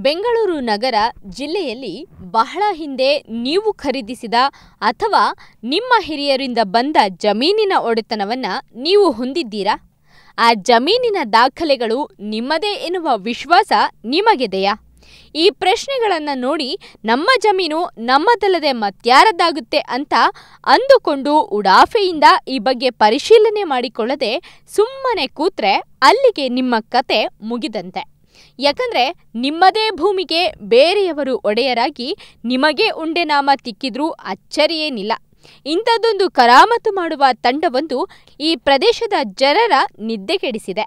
ಬೆಂಗಳೂರು ನಗರ ಜಿಲ್ಲೆಯಲ್ಲಿ ಬಹಳ ಹಿಂದೆ ನೀವು ಖರೀದಿಸಿದ ಅಥವಾ ನಿಮ್ಮ ಹಿರಿಯರಿಂದ ಬಂದ ಜಮೀನಿನ ಒಡೆತನವನ್ನ ನೀವು ಹೊಂದಿದ್ದೀರಾ ಆ ಜಮೀನಿನ ದಾಖಲೆಗಳು ನಿಮ್ಮದೇ ಎನ್ನುವ ವಿಶ್ವಾಸ ನಿಮಗಿದೆಯಾ ಈ ಪ್ರಶ್ನೆಗಳನ್ನು ನೋಡಿ ನಮ್ಮ ಜಮೀನು ನಮ್ಮದಲ್ಲದೆ ಮತ್ಯಾರದ್ದಾಗುತ್ತೆ ಅಂತ ಅಂದುಕೊಂಡು ಉಡಾಫೆಯಿಂದ ಈ ಬಗ್ಗೆ ಪರಿಶೀಲನೆ ಮಾಡಿಕೊಳ್ಳದೆ ಸುಮ್ಮನೆ ಕೂತ್ರೆ ಅಲ್ಲಿಗೆ ನಿಮ್ಮ ಕತೆ ಮುಗಿದಂತೆ ಯಾಕಂದ್ರೆ ನಿಮ್ಮದೇ ಭೂಮಿಗೆ ಬೇರೆಯವರು ಒಡೆಯರಾಗಿ ನಿಮಗೇ ಉಂಡೆನಾಮ ತಿಕ್ಕಿದ್ರೂ ಅಚ್ಚರಿಯೇನಿಲ್ಲ ಇಂಥದ್ದೊಂದು ಕರಾಮತು ಮಾಡುವ ತಂಡವೊಂದು ಈ ಪ್ರದೇಶದ ಜನರ ನಿದ್ದೆಗೆಡಿಸಿದೆ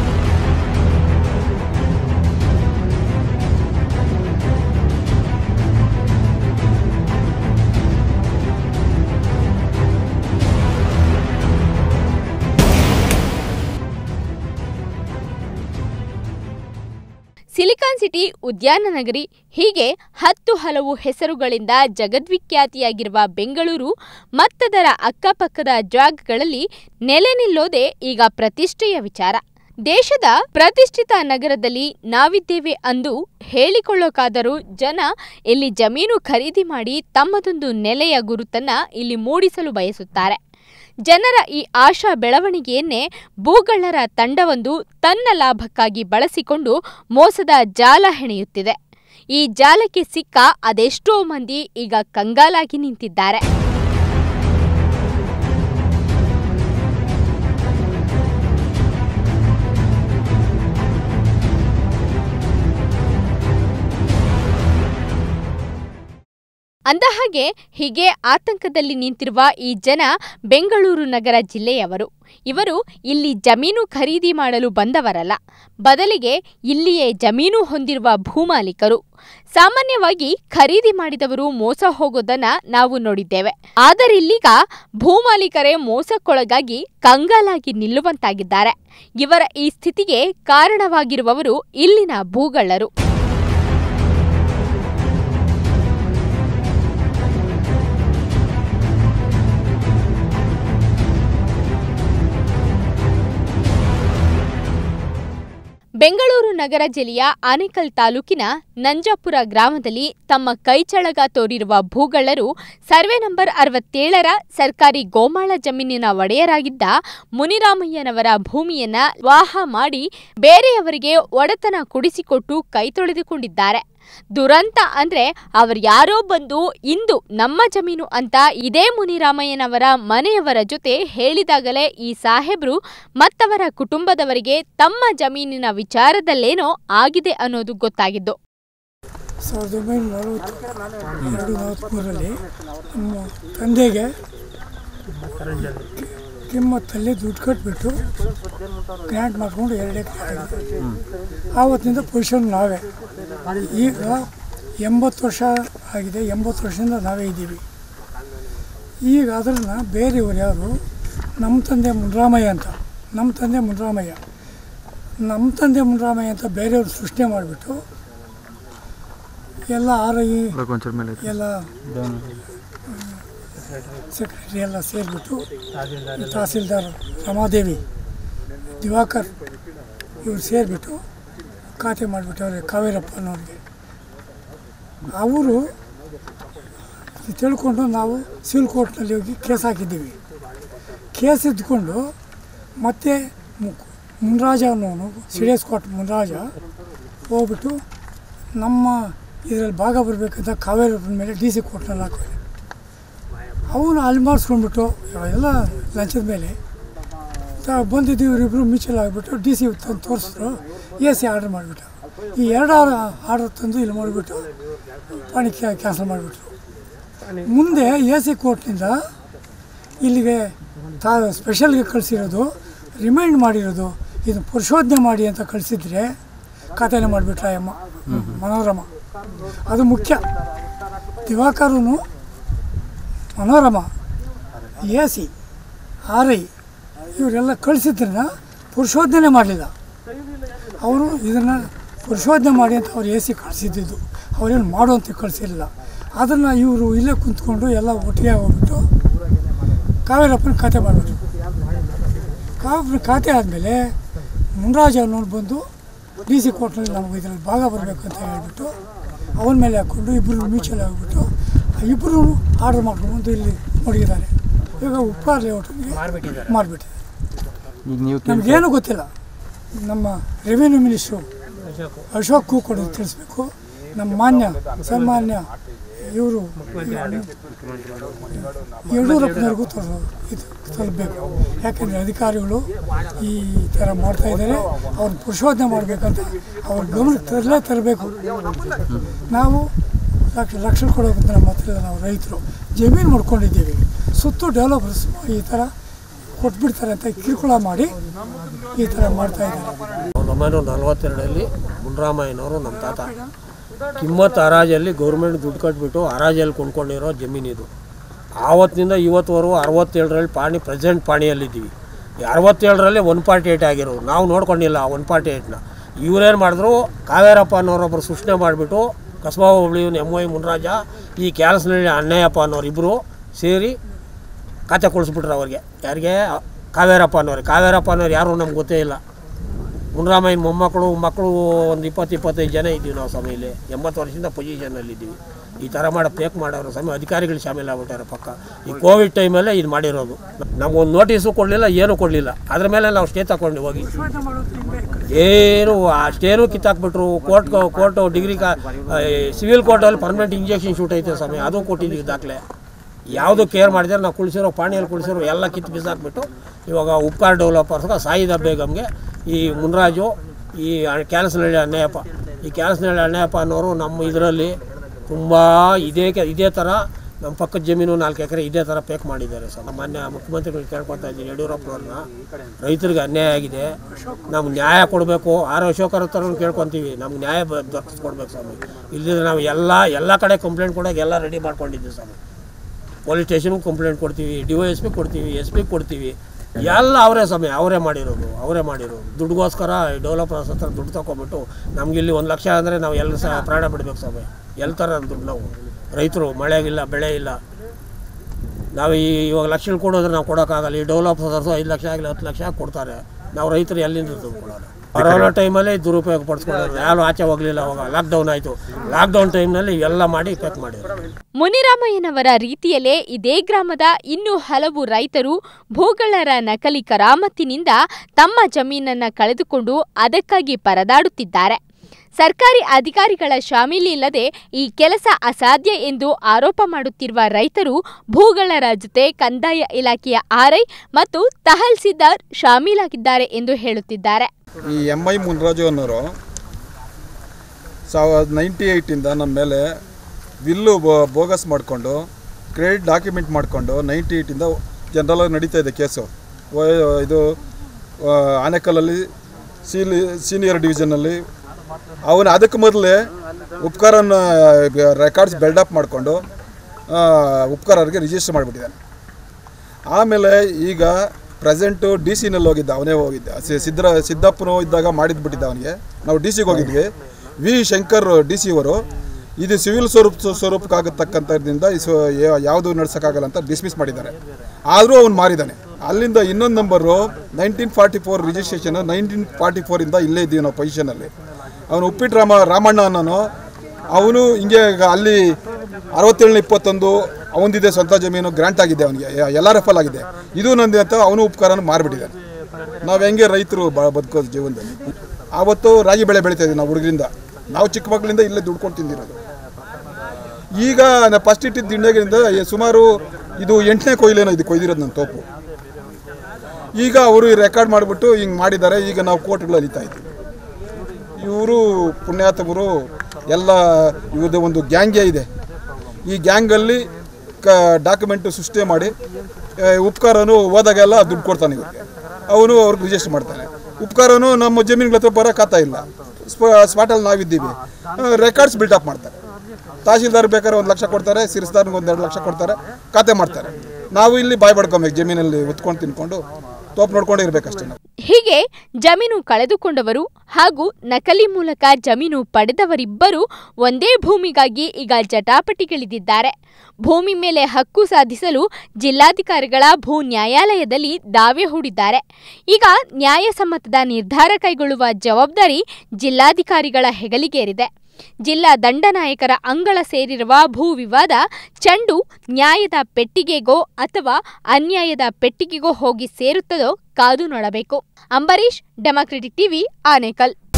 ಸಿಲಿಕಾನ್ ಸಿಟಿ ಉದ್ಯಾನ ನಗರಿ ಹೀಗೆ ಹತ್ತು ಹಲವು ಹೆಸರುಗಳಿಂದ ಜಗದ್ವಿಖ್ಯಾತಿಯಾಗಿರುವ ಬೆಂಗಳೂರು ಮತ್ತದರ ಅಕ್ಕಪಕ್ಕದ ಜಾಗಗಳಲ್ಲಿ ನೆಲೆ ನಿಲ್ಲೋದೇ ಈಗ ಪ್ರತಿಷ್ಠೆಯ ವಿಚಾರ ದೇಶದ ಪ್ರತಿಷ್ಠಿತ ನಗರದಲ್ಲಿ ನಾವಿದ್ದೇವೆ ಅಂದು ಹೇಳಿಕೊಳ್ಳೋಕಾದರೂ ಜನ ಇಲ್ಲಿ ಜಮೀನು ಖರೀದಿ ಮಾಡಿ ತಮ್ಮದೊಂದು ನೆಲೆಯ ಗುರುತನ್ನ ಇಲ್ಲಿ ಮೂಡಿಸಲು ಬಯಸುತ್ತಾರೆ ಜನರ ಈ ಆಶಾ ಬೆಳವಣಿಗೆಯನ್ನೇ ಭೂಗಳ್ಳರ ತಂಡವೊಂದು ತನ್ನ ಲಾಭಕ್ಕಾಗಿ ಬಳಸಿಕೊಂಡು ಮೋಸದ ಜಾಲ ಹೆಣೆಯುತ್ತಿದೆ ಈ ಜಾಲಕ್ಕೆ ಸಿಕ್ಕ ಅದೆಷ್ಟೋ ಮಂದಿ ಈಗ ಕಂಗಾಲಾಗಿ ನಿಂತಿದ್ದಾರೆ ಅಂದಹಾಗೆ ಹೀಗೆ ಆತಂಕದಲ್ಲಿ ನಿಂತಿರುವ ಈ ಜನ ಬೆಂಗಳೂರು ನಗರ ಜಿಲ್ಲೆಯವರು ಇವರು ಇಲ್ಲಿ ಜಮೀನು ಖರೀದಿ ಮಾಡಲು ಬಂದವರಲ್ಲ ಬದಲಿಗೆ ಇಲ್ಲಿಯೇ ಜಮೀನು ಹೊಂದಿರುವ ಭೂಮಾಲೀಕರು ಸಾಮಾನ್ಯವಾಗಿ ಖರೀದಿ ಮಾಡಿದವರು ಮೋಸ ಹೋಗೋದನ್ನ ನಾವು ನೋಡಿದ್ದೇವೆ ಆದರೆ ಇಲ್ಲೀಗ ಭೂಮಾಲೀಕರೇ ಮೋಸಕ್ಕೊಳಗಾಗಿ ಕಂಗಾಲಾಗಿ ನಿಲ್ಲುವಂತಾಗಿದ್ದಾರೆ ಇವರ ಈ ಸ್ಥಿತಿಗೆ ಕಾರಣವಾಗಿರುವವರು ಇಲ್ಲಿನ ಭೂಗಳ್ಳರು ಬೆಂಗಳೂರು ನಗರ ಜಿಲ್ಲೆಯ ಆನೇಕಲ್ ತಾಲೂಕಿನ ನಂಜಾಪುರ ಗ್ರಾಮದಲ್ಲಿ ತಮ್ಮ ಕೈಚಳಗ ತೋರಿರುವ ಭೂಗಳ್ಳರು ಸರ್ವೆ ನಂಬರ್ ಅರವತ್ತೇಳರ ಸರ್ಕಾರಿ ಗೋಮಾಳ ಜಮೀನಿನ ಒಡೆಯರಾಗಿದ್ದ ಮುನಿರಾಮಯ್ಯನವರ ಭೂಮಿಯನ್ನ ವಾಹ ಮಾಡಿ ಬೇರೆಯವರಿಗೆ ಒಡೆತನ ಕುಡಿಸಿಕೊಟ್ಟು ಕೈ ತೊಳೆದುಕೊಂಡಿದ್ದಾರೆ ದುರಂತ ಅಂದ್ರೆ ಯಾರೋ ಬಂದು ಇಂದು ನಮ್ಮ ಜಮೀನು ಅಂತ ಇದೇ ಮುನಿರಾಮಯ್ಯನವರ ಮನೆಯವರ ಜೊತೆ ಹೇಳಿದಾಗಲೇ ಈ ಸಾಹೇಬ್ರು ಮತ್ತವರ ಕುಟುಂಬದವರಿಗೆ ತಮ್ಮ ಜಮೀನಿನ ವಿಚಾರದಲ್ಲೇನೋ ಆಗಿದೆ ಅನ್ನೋದು ಗೊತ್ತಾಗಿದ್ದು ಸಾವಿರದ ಒಂಬೈನೂರ ನಲವತ್ತು ಎರಡು ನಲವತ್ತ್ಮೂರರಲ್ಲಿ ನಮ್ಮ ತಂದೆಗೆ ಕಿಮ್ಮತ್ತಲ್ಲಿ ದುಡ್ಡು ಕಟ್ಬಿಟ್ಟು ಗ್ರ್ಯಾಂಟ್ ಮಾಡಿಕೊಂಡು ಎರಡು ಎಕರೆ ಆವತ್ತಿನಿಂದ ಪೊಸಿಷನ್ ನಾವೇ ಈಗ ಎಂಬತ್ತು ವರ್ಷ ಆಗಿದೆ ಎಂಬತ್ತು ವರ್ಷದಿಂದ ನಾವೇ ಇದ್ದೀವಿ ಈಗ ಅದನ್ನು ಬೇರೆಯವರು ಯಾರು ನಮ್ಮ ತಂದೆ ಮುನ್ರಾಮಯ್ಯ ಅಂತ ನಮ್ಮ ತಂದೆ ಮುನ್ರಾಮಯ್ಯ ನಮ್ಮ ತಂದೆ ಮುನ್ರಾಮಯ್ಯ ಅಂತ ಬೇರೆಯವರು ಸೃಷ್ಟಿ ಮಾಡಿಬಿಟ್ಟು ಎಲ್ಲ ಆರ್ ಐ ಒಂಚೂರು ಮೇಲೆ ಎಲ್ಲ ಸೆಕ್ರೆಟರಿ ಎಲ್ಲ ಸೇರಿಬಿಟ್ಟು ತಹಸೀಲ್ದಾರ್ ರಮಾದೇವಿ ದಿವಾಕರ್ ಇವ್ರು ಸೇರಿಬಿಟ್ಟು ಖಾತೆ ಮಾಡಿಬಿಟ್ಟವ್ರೆ ಕಾವೇರಪ್ಪ ಅನ್ನೋರಿಗೆ ಅವರು ತಿಳ್ಕೊಂಡು ನಾವು ಸಿವಿಲ್ ಕೋರ್ಟ್ನಲ್ಲಿ ಹೋಗಿ ಕೇಸ್ ಹಾಕಿದ್ದೀವಿ ಕೇಸ್ ಇದ್ಕೊಂಡು ಮತ್ತೆ ಮು- ಮುನ್ರಾಜ ಅನ್ನೋನು ಸಿಡಿಯಸ್ ಕೋರ್ಟ್ ಮುನ್ರಾಜ ಹೋಗ್ಬಿಟ್ಟು ನಮ್ಮ ಇದರಲ್ಲಿ ಭಾಗ ಬರಬೇಕಂತ ಕಾವೇರಪ್ಪನ ಮೇಲೆ ಡಿ ಸಿ ಕೋರ್ಟ್ನಲ್ಲಿ ಹಾಕಿದೆ ಅವನು ಅಲ್ಲಿ ಮಾಡಿಸ್ಕೊಂಡ್ಬಿಟ್ಟು ಎಲ್ಲ ಲಂಚದ ಮೇಲೆ ತ ಬಂದಿದ್ದೀವಿ ಇವರಿಬ್ಬರು ಮ್ಯೂಚುವಲ್ ಆಗಿಬಿಟ್ಟು ಡಿ ಸಿ ತಂದು ತೋರಿಸಿದ್ರು ಎ ಸಿ ಆರ್ಡ್ರ್ ಮಾಡಿಬಿಟ್ಟು ಈ ಎರಡು ಆರ್ಡರ್ ತಂದು ಇಲ್ಲಿ ಮಾಡಿಬಿಟ್ಟು ಪಾಣಿ ಕ್ಯಾನ್ಸಲ್ ಮಾಡಿಬಿಟ್ರು ಮುಂದೆ ಎ ಸಿ ಕೋರ್ಟ್ನಿಂದ ಇಲ್ಲಿಗೆ ತಾ ಸ್ಪೆಷಲ್ಗೆ ಕಳಿಸಿರೋದು ರಿಮೈಂಡ್ ಮಾಡಿರೋದು ಇದು ಪರಿಶೋಧನೆ ಮಾಡಿ ಅಂತ ಕಳಿಸಿದ್ರೆ ಖಾತೆನೇ ಮಾಡಿಬಿಟ್ರ ಅಮ್ಮ ಮನೋರಮ ಅದು ಮುಖ್ಯ ದಿವಾಕರನು Manorama A C R I ಇವರೆಲ್ಲ ಕಳಿಸಿದ್ರನ್ನ ಪರಿಶೋಧನೆ ಮಾಡಲಿಲ್ಲ ಅವರು ಇದನ್ನು ಪರಿಶೋಧನೆ ಮಾಡಿ ಅಂತ ಅವ್ರು ಎ ಸಿ ಕಳಿಸಿದ್ದು ಅವ್ರೇನು ಮಾಡು ಅಂತ ಕಳಿಸಿರಲಿಲ್ಲ ಅದನ್ನು ಇವರು ಇಲ್ಲೇ ಕುಂತ್ಕೊಂಡು ಎಲ್ಲ ಒಟ್ಟಿಗೆ ಹೋಗ್ಬಿಟ್ಟು ಕಾವೇರಪ್ಪನ ಖಾತೆ ಮಾಡಿಬಿಟ್ರು ಕಾವೇರಪ್ಪನ ಖಾತೆ ಆದಮೇಲೆ ಮುನ್ರಾಜ್ ಅನ್ನೋರು ಬಂದು ಡಿ ಸಿ ಕೋರ್ಟ್ನಲ್ಲಿ ನಮಗೆ ಇದರಲ್ಲಿ ಭಾಗ ಬರಬೇಕು ಅಂತ ಹೇಳ್ಬಿಟ್ಟು ಅವನ ಮೇಲೆ ಹಾಕ್ಕೊಂಡು ಇಬ್ಬರು ಮ್ಯೂಚುವಲ್ ಆಗಿಬಿಟ್ಟು ಇಬ್ಬರು ಆರ್ಡರ್ ಮಾಡ್ಕೊಂಡು ಬಂದು ಇಲ್ಲಿ ಮಡಗಿದ್ದಾರೆ ಈಗ ಉಪ್ಪಾರ ಲೇಔಟ್ಗೆ ಮಾರಿಬಿಟ್ಟಿದ್ದಾರೆ ಈಗ ನೀವು ನಮಗೇನು ಗೊತ್ತಿಲ್ಲ ನಮ್ಮ ರೆವಿನ್ಯೂ ಮಿನಿಸ್ಟ್ರು ಅಶೋಕ್ ಕೂಡ ತಿಳಿಸ್ಬೇಕು ನಮ್ಮ ಮಾನ್ಯ ಸನ್ಮಾನ್ಯ ಇವರು ಯಡಿಯೂರಪ್ಪನವ್ರಿಗೂ ತೋರಿಸೋ ಇದು ತಲುಪಬೇಕು ಯಾಕೆಂದರೆ ಅಧಿಕಾರಿಗಳು ಈ ಥರ ಮಾಡ್ತಾ ಇದ್ದಾರೆ ಅವ್ರನ್ನ ಪರಿಶೋಧನೆ ಮಾಡಬೇಕಂತ ಅವ್ರ ಗಮನಕ್ಕೆ ತರಲೇ ತರಬೇಕು ನಾವು ಲಕ್ಷ ಲಕ್ಷ ಕೊಡೋಕಂತ ನಮ್ಮ ಹತ್ರ ಇಲ್ಲ, ನಾವು ರೈತರು ಜಮೀನು ಮಾಡ್ಕೊಂಡಿದ್ದೀವಿ ಸುತ್ತು ಡೆವಲಪರ್ಸ್ ಈ ಥರ ಕೊಟ್ಬಿಡ್ತಾರೆ ಅಂತ ಕಿರುಕುಳ ಮಾಡಿ ಈ ಥರ ಮಾಡ್ತಾ ಇದ್ದಾರೆ ಸಾವಿರದ ಒಂಬೈನೂರ ನಲವತ್ತೆರಡರಲ್ಲಿ ಮುನ್ರಾಮಯ್ಯನವರು ನಮ್ಮ ತಾತ ಕಿಮ್ಮತ್ ಹರಾಜಲ್ಲಿ ಗೌರ್ಮೆಂಟ್ ದುಡ್ಡು ಕಟ್ಬಿಟ್ಟು ಹರಾಜಲ್ಲಿ ಕೊಂಡ್ಕೊಂಡಿರೋ ಜಮೀನಿದು ಆವತ್ತಿನಿಂದ ಇವತ್ತುವರೆಗೂ ಅರವತ್ತೇಳರಲ್ಲಿ ಪಾಣಿ ಪ್ರೆಸೆಂಟ್ ಪಾಣಿಯಲ್ಲಿದ್ದೀವಿ ಈ ಅರವತ್ತೇಳರಲ್ಲಿ ಒನ್ ಪಾರ್ಟಿ ಏಟ್ ಆಗಿರೋರು ನಾವು ನೋಡ್ಕೊಂಡಿಲ್ಲ ಆ ಒನ್ ಪಾರ್ಟಿ ಏಟ್ನ ಇವರೇನು ಮಾಡಿದ್ರು ಕಾವೇರಪ್ಪ ಅನ್ನೋರೊಬ್ಬರು ಸೃಷ್ಟಿ ಮಾಡಿಬಿಟ್ಟು ಕಸ್ಬಾ ಹೋಬಳಿ ಎಮ್ ವೈ ಮುನ್ರಾಜ ಈ ಕ್ಯಾಲ್ಸ್ನಲ್ಲಿ ಅಣ್ಣಯ್ಯಪ್ಪ ಅನ್ನೋರು ಇಬ್ಬರು ಸೇರಿ ಖಾತೆ ಕೊಡಿಸ್ಬಿಟ್ರು ಅವ್ರಿಗೆ ಯಾರಿಗೆ ಕಾವೇರಪ್ಪ ಅನ್ನೋರು ಕಾವೇರಪ್ಪ ಅನ್ನೋರು ಯಾರು ನಮ್ಗೆ ಗೊತ್ತೇ ಇಲ್ಲ ಮುನ್ರಾಮಯ್ಯನ ಮೊಮ್ಮಕ್ಕಳು ಮಕ್ಕಳು ಒಂದು ಇಪ್ಪತ್ತು ಇಪ್ಪತ್ತೈದು ಜನ ಇದ್ದೀವಿ ನಾವು ಸಮಯಲ್ಲಿ ಎಂಬತ್ತು ವರ್ಷದಿಂದ ಪೊಸಿಷನಲ್ಲಿ ಇದ್ದೀವಿ ಈ ಥರ ಮಾಡೋ ಪೇಕ್ ಮಾಡೋರು ಸಮಯ ಅಧಿಕಾರಿಗಳು ಶಾಮೀಲ್ ಆಗ್ಬಿಟ್ಟಾರೆ ಪಕ್ಕ ಈ ಕೋವಿಡ್ ಟೈಮಲ್ಲೇ ಇದು ಮಾಡಿರೋದು ನಮಗೊಂದು ನೋಟಿಸು ಕೊಡಲಿಲ್ಲ ಏನೂ ಕೊಡಲಿಲ್ಲ ಅದ್ರ ಮೇಲೆ ನಾವು ಸ್ಟೇ ತಗೊಂಡು ಹೋಗಿ ಏನು ಅಷ್ಟೇನು ಕಿತ್ತಾಕ್ಬಿಟ್ರು ಕೋರ್ಟ್ ಕೋರ್ಟು ಡಿಗ್ರಿ ಕಾ ಸಿವಿಲ್ ಕೋರ್ಟಲ್ಲಿ ಪರ್ಮನೆಂಟ್ ಇಂಜೆಕ್ಷನ್ ಶೂಟ್ ಐತೆ ಸಮಯ ಅದು ಕೊಟ್ಟಿದ್ದೀವಿ ದಾಖಲೆ ಯಾವುದು ಕೇರ್ ಮಾಡಿದ್ರೆ ನಾವು ಕುಳಿಸಿರೋ ಪಾಣಿಯಲ್ಲಿ ಕುಳಿಸಿರೋ ಎಲ್ಲ ಕಿತ್ತು ಬಿಸಾಕ್ಬಿಟ್ಟು ಇವಾಗ ಉಪ್ಕಾರ್ ಡೆವಲಪರ್ಸ್ಗೆ ಸಾಯಿದ ಬೇಗಮ್ಗೆ ಈ ಮುನ್ರಾಜು ಈ ಕ್ಯಾನ್ಸ್ನಳ್ಳಿ ಅಣ್ಣಯ್ಯಪ್ಪ ಈ ಕ್ಯಾನ್ಸ್ನಳ್ಳಿ ಅಣ್ಣಯ್ಯಪ್ಪ ಅನ್ನೋರು ನಮ್ಮ ಇದರಲ್ಲಿ ತುಂಬ ಇದೇ ಕೆ- ಇದೇ ಥರ ನಮ್ಮ ಪಕ್ಕದ ಜಮೀನು ನಾಲ್ಕು ಎಕರೆ ಇದೇ ಥರ ಪೇಕ್ ಮಾಡಿದ್ದಾರೆ ಸರ್ ನಮ್ಮ ಮಾನ್ಯ ಮುಖ್ಯಮಂತ್ರಿಗಳು ಕೇಳ್ಕೊತಾ ಇದ್ದೀನಿ ಯಡಿಯೂರಪ್ಪನವ್ರನ್ನ ರೈತರಿಗೆ ಅನ್ಯಾಯ ಆಗಿದೆ ನಮ್ಗೆ ನ್ಯಾಯ ಕೊಡಬೇಕು ಆರ್ ಅಶೋಕರ ಹತ್ರ ಕೇಳ್ಕೊತೀವಿ ನಮ್ಗೆ ನ್ಯಾಯ ಬ- ದೊರಕಿಸ್ಕೊಡ್ಬೇಕು ಸ್ವಾಮಿ ಇಲ್ಲದಿದ್ರೆ ನಾವು ಎಲ್ಲ ಎಲ್ಲ ಕಡೆ ಕಂಪ್ಲೇಂಟ್ ಕೊಡೋಕೆ ಎಲ್ಲ ರೆಡಿ ಮಾಡ್ಕೊಂಡಿದ್ದೀವಿ ಸ್ವಾಮಿ ಪೊಲೀಸ್ ಸ್ಟೇಷನ್ಗೂ ಕಂಪ್ಲೇಂಟ್ ಕೊಡ್ತೀವಿ ಡಿ ವೈ ಎಸ್ ಪಿ ಕೊಡ್ತೀವಿ ಎಸ್ ಪಿ ಕೊಡ್ತೀವಿ ಎಲ್ಲ ಅವರೇ ಸಮಯ ಅವರೇ ಮಾಡಿರೋದು ಅವರೇ ಮಾಡಿರೋದು ದುಡ್ಡುಗೋಸ್ಕರ ಡೆವಲಪರ್ಸ್ ಹತ್ರ ದುಡ್ಡು ತಗೊಂಬಿಟ್ಟು ನಮ್ಗೆ ಇಲ್ಲಿ ಒಂದು ಲಕ್ಷ ಅಂದರೆ ನಾವು ಎಲ್ಲ ಸಹ ಪ್ರಾಣ ಬಿಡಬೇಕು ಸಮಯ ಎಲ್ಲಿ ಥರ ದುಡ್ಡು ನಾವು ರೈತರು ಮಳೆಗಿಲ್ಲ ಬೆಳೆ ಇಲ್ಲ ನಾವು ಈ ಇವಾಗ ಲಕ್ಷ ಕೊಡೋದ್ರೆ ನಾವು ಕೊಡೋಕ್ಕಾಗಲ್ಲ ಈ ಡೆವಲಪರ್ಸು ಐದು ಲಕ್ಷ ಆಗಲಿ ಹತ್ತು ಲಕ್ಷ ಕೊಡ್ತಾರೆ ನಾವು ರೈತರು ಎಲ್ಲಿಂದ ದುಡ್ಡು ಕೊಡೋಣ ಕೊರೋನಾ ಟೈಮಲ್ಲಿ ದುರುಪಯೋಗ ಪಡಿಸ್ಕೊಳ್ಳೋದು ಯಾರು ಆಚೆ ಹೋಗಲಿಲ್ಲ ಅವಾಗ ಲಾಕ್ಡೌನ್ ಆಯಿತು ಲಾಕ್ಡೌನ್ ಟೈಮ್ನಲ್ಲಿ ಎಲ್ಲ ಮಾಡಿ ಪೇಕ್ ಮಾಡಿದ್ರು ಮುನಿರಾಮಯ್ಯನವರ ರೀತಿಯಲ್ಲೇ ಇದೇ ಗ್ರಾಮದ ಇನ್ನೂ ಹಲವು ರೈತರು ಭೂಗಳರ ನಕಲಿ ಕರಾಮತ್ತಿನಿಂದ ತಮ್ಮ ಜಮೀನನ್ನ ಕಳೆದುಕೊಂಡು ಅದಕ್ಕಾಗಿ ಪರದಾಡುತ್ತಿದ್ದಾರೆ ಸರ್ಕಾರಿ ಅಧಿಕಾರಿಗಳ ಶಾಮೀಲಿಲ್ಲದೆ ಈ ಕೆಲಸ ಅಸಾಧ್ಯ ಎಂದು ಆರೋಪ ಮಾಡುತ್ತಿರುವ ರೈತರು ಭೂಗಳರ ಜೊತೆ ಕಂದಾಯ ಇಲಾಖೆಯ ಆರ್ಐ ಮತ್ತು ತಹಲ್ಸಿದಾರ್ ಶಾಮೀಲಾಗಿದ್ದಾರೆ ಎಂದು ಹೇಳುತ್ತಿದ್ದಾರೆ ಈ ಎಮ್ ಐ ಮುನ್ರಾಜು ಅನ್ನೋರು ಸಾವಿರದ ನೈಂಟಿ ಏಯ್ಟಿಂದ ನಮ್ಮ ಮೇಲೆ ವಿಲ್ಲು ಬೋ- ಬೋಗಸ್ ಮಾಡಿಕೊಂಡು ಕ್ರೆಡಿಟ್ ಡಾಕ್ಯುಮೆಂಟ್ ಮಾಡಿಕೊಂಡು ನೈಂಟಿ ಏಯ್ಟಿಂದ ಜನರಲಾಗಿ ನಡೀತಾ ಇದೆ ಕೇಸು ವ- ಇದು ಆ, ಆನೇಕಲ್ಲಲ್ಲಿ ಸೀಲಿ ಸೀನಿಯರ್ ಡಿವಿಷನಲ್ಲಿ ಅವನು ಅದಕ್ಕೆ ಮೊದಲೇ ಉಪಕಾರನ ರೆಕಾರ್ಡ್ಸ್ ಬಿಲ್ಡಪ್ ಮಾಡಿಕೊಂಡು ಉಪಕಾರರಿಗೆ ರಿಜಿಸ್ಟರ್ ಮಾಡಿಬಿಟ್ಟಿದ್ದಾನೆ ಆಮೇಲೆ ಈಗ ಪ್ರೆಸೆಂಟು ಡಿ ಸಿನಲ್ಲಿ ಹೋಗಿದ್ದ ಅವನೇ ಹೋಗಿದ್ದ ಸಿ- ಸಿದ್ದರ ಸಿದ್ದಪ್ಪನು ಇದ್ದಾಗ ಮಾಡಿದ್ದು ಬಿಟ್ಟಿದ್ದ ಅವನಿಗೆ ನಾವು ಡಿ ಸಿಗೆ ಹೋಗಿದ್ವಿ ವಿ ಶಂಕರ್ ಡಿ ಸಿ ಅವರು ಇದು ಸಿವಿಲ್ ಸ್ವರೂಪ ಸ್ವರೂಪಕ್ಕಾಗತಕ್ಕಂಥದ್ರಿಂದ ಯಾವುದು ನಡ್ಸೋಕ್ಕಾಗಲ್ಲ ಅಂತ ಡಿಸ್ಮಿಸ್ ಮಾಡಿದ್ದಾರೆ ಆದರೂ ಅವನು ಮಾರಿದ್ದಾನೆ ಅಲ್ಲಿಂದ ಇನ್ನೊಂದು number nineteen forty four registration nineteen forty ಫೋರಿಂದ ಇಲ್ಲೇ ಇದ್ದೀವಿ ನಾವು ಪೊಸಿಷನಲ್ಲಿ ಅವನು ಉಪ್ಪಿಟ್ಟು ರಾಮ ರಾಮಣ್ಣ ಅನ್ನೋನು ಅವನು ಹಿಂಗೆ ಈಗ ಅಲ್ಲಿ ಅರವತ್ತೇಳನೇ ಇಪ್ಪತ್ತೊಂದು ಅವನದಿದೆ ಸ್ವಂತ ಜಮೀನು ಗ್ರಾಂಟ್ ಆಗಿದೆ ಅವನಿಗೆ ಎಲ್ಲ ರೆಫಲ್ ಆಗಿದೆ ಇದು ನಂದು ಅಂತ ಅವನು ಉಪಕಾರನ ಮಾರಿಬಿಟ್ಟಿದ್ದಾನೆ ನಾವು ಹೆಂಗೆ ರೈತರು ಬ ಬದುಕೋದು ಜೀವನದಲ್ಲಿ ಆವತ್ತು ರಾಗಿ ಬೆಳೆ ಬೆಳೀತಾ ಇದ್ವಿ ನಾವು ಹುಡುಗರಿಂದ ನಾವು ಚಿಕ್ಕ ಮಕ್ಕಳಿಂದ ಇಲ್ಲೇ ದುಡ್ಕೊಂಡು ತಿಂದಿರೋದು ಈಗ ನಾ ಫಸ್ಟ್ ಇಟ್ಟಿದ್ದ ದಿಂಡಗಿಂದ ಸುಮಾರು ಇದು ಎಂಟನೇ ಕೊಯ್ಲೇನೋ ಇದು ಕೊಯ್ದಿರೋದು ನನ್ನ ತೋಪು ಈಗ ಅವರು ರೆಕಾರ್ಡ್ ಮಾಡಿಬಿಟ್ಟು ಹಿಂಗೆ ಮಾಡಿದ್ದಾರೆ ಈಗ ನಾವು ಕೋರ್ಟ್ಗಳು ಅಲಿತಾ ಇದ್ದೀವಿ ಇವರು ಪುಣ್ಯಾತಮರು ಎಲ್ಲ ಇವ್ರದ್ದು ಒಂದು ಗ್ಯಾಂಗೇ ಇದೆ ಈ ಗ್ಯಾಂಗಲ್ಲಿ ಕ ಡಾಕ್ಯುಮೆಂಟು ಸೃಷ್ಟಿ ಮಾಡಿ ಆ, ಉಪಕಾರನು ಹೋದಾಗೆಲ್ಲ ದುಡ್ಡು ಕೊಡ್ತಾನೆ ಇವ್ರಿಗೆ ಅವನು ಅವ್ರಿಗೆ ರಿಜಿಸ್ಟರ್ ಮಾಡ್ತಾನೆ ಉಪಕಾರನು ನಮ್ಮ ಜಮೀನುಗಳ ಹತ್ರ ಬರೋಕ್ಕಾಗ್ತಾ ಇಲ್ಲ ಸ್ಪ ಸ್ಪಾಟಲ್ಲಿ ನಾವಿದ್ದೀವಿ ರೆಕಾರ್ಡ್ಸ್ ಬಿಲ್ಡಪ್ ಮಾಡ್ತಾರೆ ತಹಶೀಲ್ದಾರ್ ಬೇಕಾದ್ರೆ ಒಂದು ಲಕ್ಷ ಕೊಡ್ತಾರೆ ಸಿರಿಸ್ದಾರ್ಗೆ ಒಂದು ಎರಡು ಲಕ್ಷ ಕೊಡ್ತಾರೆ ಖಾತೆ ಮಾಡ್ತಾರೆ ನಾವು ಇಲ್ಲಿ ಬಾಯ್ ಪಡ್ಕೊಬೇಕು ಜಮೀನಲ್ಲಿ ಉತ್ಕೊಂಡು ತಿನ್ಕೊಂಡು ತೋಪ್ ನೋಡ್ಕೊಂಡೇ ಇರ್ಬೇಕಷ್ಟೇ ನಾವು ಹೀಗೆ ಜಮೀನು ಕಳೆದುಕೊಂಡವರು ಹಾಗೂ ನಕಲಿ ಮೂಲಕ ಜಮೀನು ಪಡೆದವರಿಬ್ಬರು ಒಂದೇ ಭೂಮಿಗಾಗಿ ಈಗ ಜಟಾಪಟಿಗಿಳಿದಿದ್ದಾರೆ ಭೂಮಿ ಮೇಲೆ ಹಕ್ಕು ಸಾಧಿಸಲು ಜಿಲ್ಲಾಧಿಕಾರಿಗಳ ಭೂ ನ್ಯಾಯಾಲಯದಲ್ಲಿ ದಾವೆ ಹೂಡಿದ್ದಾರೆ ಈಗ ನ್ಯಾಯಸಮ್ಮತದ ನಿರ್ಧಾರ ಕೈಗೊಳ್ಳುವ ಜವಾಬ್ದಾರಿ ಜಿಲ್ಲಾಧಿಕಾರಿಗಳ ಹೆಗಲಿಗೇರಿದೆ ಜಿಲ್ಲಾ ದಂಡನಾಯಕರ ಅಂಗಳ ಸೇರಿರುವ ಭೂ ವಿವಾದ ಚೆಂಡು ನ್ಯಾಯದ ಪೆಟ್ಟಿಗೆಗೋ ಅಥವಾ ಅನ್ಯಾಯದ ಪೆಟ್ಟಿಗೆಗೋ ಹೋಗಿ ಸೇರುತ್ತದೋ ಕಾದು ನೋಡಬೇಕು ಅಂಬರೀಶ್ ಡೆಮಾಕ್ರೆಟಿಕ್ ಟಿವಿ ಆನೇಕಲ್